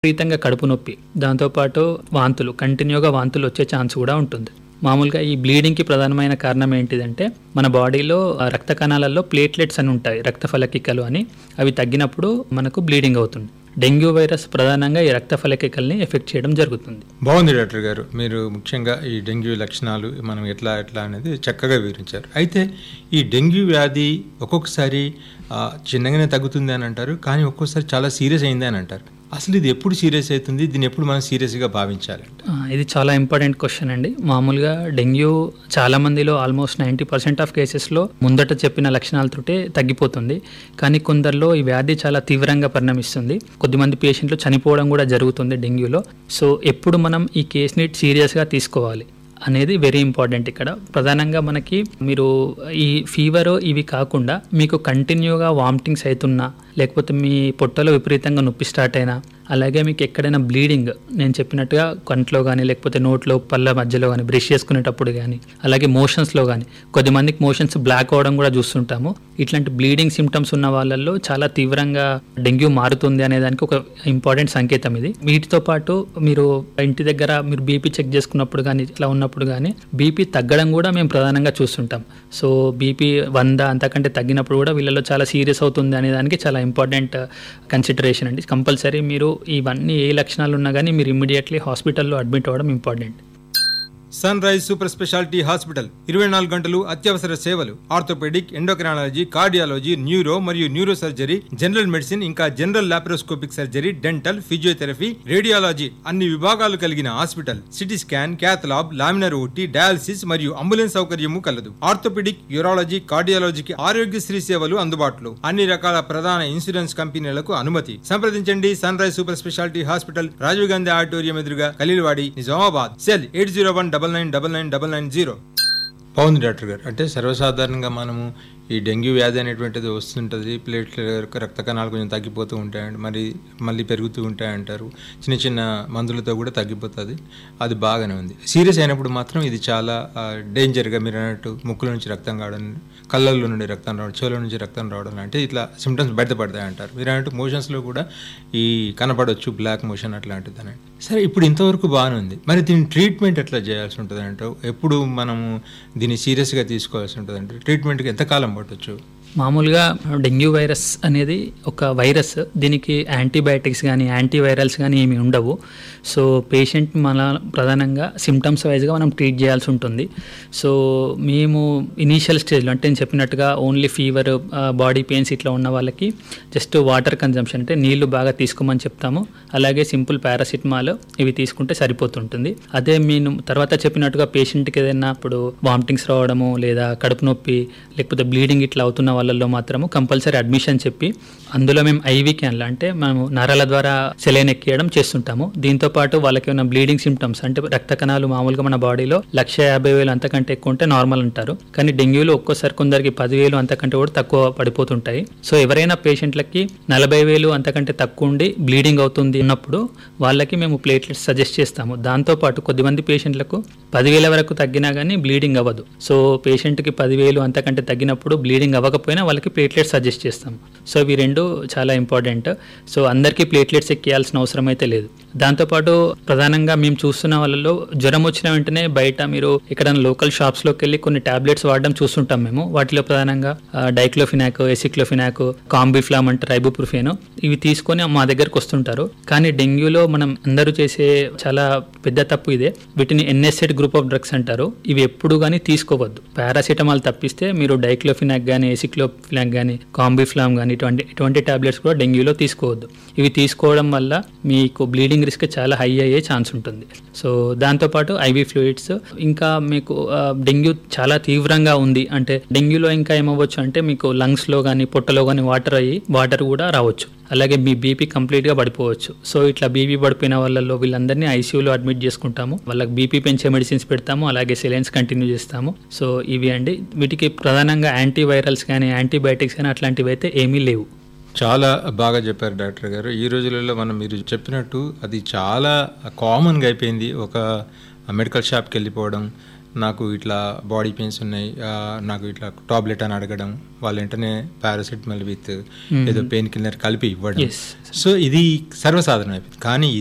విపరీతంగా కడుపు నొప్పి దాంతోపాటు వాంతులు కంటిన్యూగా వాంతులు వచ్చే ఛాన్స్ కూడా ఉంటుంది మామూలుగా ఈ బ్లీడింగ్కి ప్రధానమైన కారణం ఏంటిదంటే మన బాడీలో ఆ రక్త కణాలలో ప్లేట్లెట్స్ అని ఉంటాయి రక్త ఫలకికలు అని అవి తగ్గినప్పుడు మనకు బ్లీడింగ్ అవుతుంది డెంగ్యూ వైరస్ ప్రధానంగా ఈ రక్త ఫలకికల్ని ఎఫెక్ట్ చేయడం జరుగుతుంది బాగుంది డాక్టర్ గారు మీరు ముఖ్యంగా ఈ డెంగ్యూ లక్షణాలు మనం ఎట్లా ఎట్లా అనేది చక్కగా వివరించారు అయితే ఈ డెంగ్యూ వ్యాధి ఒక్కొక్కసారి ఆ, చిన్నగానే తగ్గుతుంది అని అంటారు కానీ ఒక్కొక్కసారి చాలా సీరియస్ అయింది అని అంటారు అసలు ఇది ఎప్పుడు సీరియస్ అవుతుంది దీన్ని ఎప్పుడు మనం సీరియస్గా భావించాలి ఆ, ఇది చాలా ఇంపార్టెంట్ క్వశ్చన్ అండి మామూలుగా డెంగ్యూ చాలా మందిలో ఆల్మోస్ట్ నైంటీ పర్సెంట్ ఆఫ్ కేసెస్లో ముందట చెప్పిన లక్షణాలతోటే తగ్గిపోతుంది కానీ కొందరిలో ఈ వ్యాధి చాలా తీవ్రంగా పరిణమిస్తుంది కొద్దిమంది పేషెంట్లు చనిపోవడం కూడా జరుగుతుంది డెంగ్యూలో సో ఎప్పుడు మనం ఈ కేసుని సీరియస్గా తీసుకోవాలి అనేది వెరీ ఇంపార్టెంట్ ఇక్కడ ప్రధానంగా మనకి మీరు ఈ ఫీవర్ ఇవి కాకుండా మీకు కంటిన్యూగా వామిటింగ్స్ అవుతున్నా లేకపోతే మీ పొట్టలో విపరీతంగా నొప్పి స్టార్ట్ అయినా అలాగే మీకు ఎక్కడైనా బ్లీడింగ్ నేను చెప్పినట్టుగా కంట్లో కానీ లేకపోతే నోట్లో పళ్ళ మధ్యలో కానీ బ్రష్ చేసుకునేటప్పుడు కానీ అలాగే మోషన్స్లో కానీ కొద్దిమందికి మోషన్స్ బ్లాక్ అవడం కూడా చూస్తుంటాము ఇట్లాంటి బ్లీడింగ్ సిమ్టమ్స్ ఉన్న వాళ్ళల్లో చాలా తీవ్రంగా డెంగ్యూ మారుతుంది అనే దానికి ఒక ఇంపార్టెంట్ సంకేతం ఇది వీటితో పాటు మీరు ఇంటి దగ్గర మీరు బీపీ చెక్ చేసుకున్నప్పుడు కానీ ఇట్లా ఉన్నప్పుడు కానీ బీపీ తగ్గడం కూడా మేము ప్రధానంగా చూస్తుంటాం సో బీపీ వంద అంతకంటే తగ్గినప్పుడు కూడా వీళ్ళలో చాలా సీరియస్ అవుతుంది అనే దానికి చాలా ఇంపార్టెంట్ కన్సిడరేషన్ అండి కంపల్సరీ మీరు ఇవన్నీ ఏ లక్షణాలు ఉన్నా కానీ మీరు ఇమ్మీడియట్లీ హాస్పిటల్లో అడ్మిట్ అవ్వడం important Sunrise super speciality hospital ఇరవై నాలుగు గంటలు అత్యవసర సేవలు ఆర్థోపెడిక్ ఎండోక్రానాలజీ కార్డియాలజీ న్యూరో మరియు న్యూరో సర్జరీ జనరల్ మెడిసిన్ ఇంకా general laparoscopic surgery dental physiotherapy radiology అన్ని విభాగాలు కలిగిన hospital CT scan cath lab laminar OT dialysis మరియు అంబులెన్స్ సౌకర్యము కలదు ఆర్థోపెడిక్ యూరాలజీ కార్డియాలజీకి ఆరోగ్యశ్రీ సేవలు అందుబాటులో అన్ని రకాల ప్రధాన ఇన్సూరెన్స్ కంపెనీలకు అనుమతి సంప్రదించండి Sunrise super speciality hospital Rajiv Gandhi auditorium ఎదురుగా Khaleelwadi Nizamabad cell eight zero one double nine double nine double nine zero బాగుంది డాక్టర్ గారు అంటే సర్వసాధారణంగా మనము ఈ డెంగ్యూ వ్యాధి అనేటువంటిది వస్తుంటుంది ప్లేట్ల రక్త కణాలు కొంచెం తగ్గిపోతూ ఉంటాయండి మరి మళ్ళీ పెరుగుతూ ఉంటాయంటారు చిన్న చిన్న మందులతో కూడా తగ్గిపోతుంది అది బాగానే ఉంది సీరియస్ అయినప్పుడు మాత్రం ఇది చాలా ఆ, డేంజర్గా మీరు అన్నట్టు ముక్కుల నుంచి రక్తం కావడం కళ్ళల్లో నుండి రక్తం రావడం చెవుల నుంచి రక్తం రావడం లాంటి ఇట్లా సిమ్టమ్స్ బయటపడతాయి అంటారు మీరు అన్నట్టు మోషన్స్లో కూడా ఈ కనపడవచ్చు బ్లాక్ మోషన్ అట్లాంటిది అని సరే ఇప్పుడు ఇంతవరకు బాగానే ఉంది మరి దీని ట్రీట్మెంట్ ఎట్లా చేయాల్సి ఉంటుంది అంటావు ఎప్పుడు మనము దీన్ని సీరియస్గా తీసుకోవాల్సి ఉంటుంది అంటే ట్రీట్మెంట్కి ఎంతకాలం పట్టొచ్చు మామూలుగా డెంగ్యూ వైరస్ అనేది ఒక వైరస్ దీనికి యాంటీబయాటిక్స్ కానీ యాంటీవైరల్స్ కానీ ఏమి ఉండవు సో పేషెంట్ మన ప్రధానంగా సిమ్టమ్స్ వైజ్గా మనం ట్రీట్ చేయాల్సి ఉంటుంది సో మేము ఇనీషియల్ స్టేజ్లో అంటే నేను చెప్పినట్టుగా ఓన్లీ ఫీవర్ బాడీ పెయిన్స్ ఇట్లా ఉన్న వాళ్ళకి జస్ట్ వాటర్ కన్జంప్షన్ అంటే నీళ్లు బాగా తీసుకోమని చెప్తాము అలాగే సింపుల్ పారాసిటమాల్ ఇవి తీసుకుంటే సరిపోతుంటుంది అదే నేను తర్వాత చెప్పినట్టుగా పేషెంట్కి ఏదైనా ఇప్పుడు వామిటింగ్స్ రావడము లేదా కడుపు నొప్పి లేకపోతే బ్లీడింగ్ ఇట్లా అవుతున్న వాళ్ళల్లో మాత్రము కంపల్సరీ అడ్మిషన్ చెప్పి అందులో మేము ఐవీ క్యాన్లు అంటే మనము నరాల ద్వారా సెలైన్ ఎక్కియడం చేస్తుంటాము దీంతో పాటు వాళ్ళకి ఏమైనా బ్లీడింగ్ సిమ్టమ్స్ అంటే రక్త కణాలు మామూలుగా మన బాడీలో లక్ష యాభై వేలు అంతకంటే ఎక్కువ ఉంటే నార్మల్ అంటారు కానీ డెంగ్యూలో ఒక్కోసారి కొందరికి పదివేలు అంతకంటే కూడా తక్కువ పడిపోతుంటాయి సో ఎవరైనా పేషెంట్లకి నలభై వేలు అంతకంటే తక్కువ ఉండి బ్లీడింగ్ అవుతుంది ఉన్నప్పుడు వాళ్ళకి మేము ప్లేట్లెట్స్ సజెస్ట్ చేస్తాము దాంతో పాటు కొద్దిమంది పేషెంట్లకు పదివేల వరకు తగ్గినా కానీ బ్లీడింగ్ అవ్వదు సో పేషెంట్కి పదివేలు అంతకంటే తగ్గినప్పుడు బ్లీడింగ్ అవ్వకపోయినా వాళ్ళకి ప్లేట్లెట్స్ సజెస్ట్ చేస్తాం సో ఇవి రెండు చాలా ఇంపార్టెంట్ సో అందరికీ ప్లేట్లెట్స్ ఎక్కియాల్సిన అవసరం అయితే లేదు దాంతోపాటు ప్రధానంగా మేము చూస్తున్న వాళ్ళలో జ్వరం వచ్చిన వెంటనే బయట మీరు ఎక్కడైనా లోకల్ షాప్స్లోకి వెళ్ళి కొన్ని టాబ్లెట్స్ వాడడం చూస్తుంటాం మేము వాటిలో ప్రధానంగా డైక్లోఫినాక్ ఎసిక్లోఫినాక్ కాంబిఫ్లామ్ అంటే రైబోప్రూఫేన్ ఇవి తీసుకొని మా దగ్గరకు వస్తుంటారు కానీ డెంగ్యూలో మనం అందరూ చేసే చాలా పెద్ద తప్పు ఇదే వీటిని ఎన్ఎస్ఎడ్ గ్రూప్ ఆఫ్ డ్రగ్స్ అంటారు ఇవి ఎప్పుడు కానీ తీసుకోవద్దు పారాసిటమాల్ తప్పిస్తే మీరు డైక్లోఫినాక్ కానీ ఎసిక్లోఫినాక్ కానీ కాంబిఫ్లామ్ కానీ ఇటువంటి ఇటువంటి టాబ్లెట్స్ కూడా డెంగ్యూలో తీసుకోవద్దు ఇవి తీసుకోవడం వల్ల మీకు బ్లీడింగ్ రిస్క్ చాలా హై అయ్యే ఛాన్స్ ఉంటుంది సో దాంతోపాటు ఐవీ ఫ్లూయిడ్స్ ఇంకా మీకు ఆ, డెంగ్యూ చాలా తీవ్రంగా ఉంది అంటే డెంగ్యూలో ఇంకా ఏమవ్వచ్చు అంటే మీకు లంగ్స్లో కానీ పొట్టలో కానీ వాటర్ అయ్యి వాటర్ కూడా రావచ్చు అలాగే మీ బీపీ కంప్లీట్గా పడిపోవచ్చు సో ఇట్లా బీపీ పడిపోయిన వాళ్ళలో వీళ్ళందరినీ ఐసీయూలో అడ్మిట్ చేసుకుంటాము వాళ్ళకి బీపీ పెంచే మెడిసిన్స్ పెడతాము అలాగే సెలైన్స్ కంటిన్యూ చేస్తాము సో ఇవి అండి వీటికి ప్రధానంగా యాంటీవైరల్స్ కానీ యాంటీబయాటిక్స్ కానీ అట్లాంటివి అయితే ఏమీ లేవు చాలా బాగా చెప్పారు డాక్టర్ గారు ఈ రోజులలో మనం మీరు చెప్పినట్టు అది చాలా కామన్గా అయిపోయింది ఒక మెడికల్ షాప్కి వెళ్ళిపోవడం నాకు ఇట్లా బాడీ పెయిన్స్ ఉన్నాయి ఆ, నాకు ఇట్లా టాబ్లెట్ అని అడగడం వాళ్ళు వెంటనే పారాసిటమాల్ విత్ ఏదో పెయిన్ కిల్లర్ కలిపి ఇవ్వడం Yes. సో ఇది సర్వసాధారణం అయిపోయింది కానీ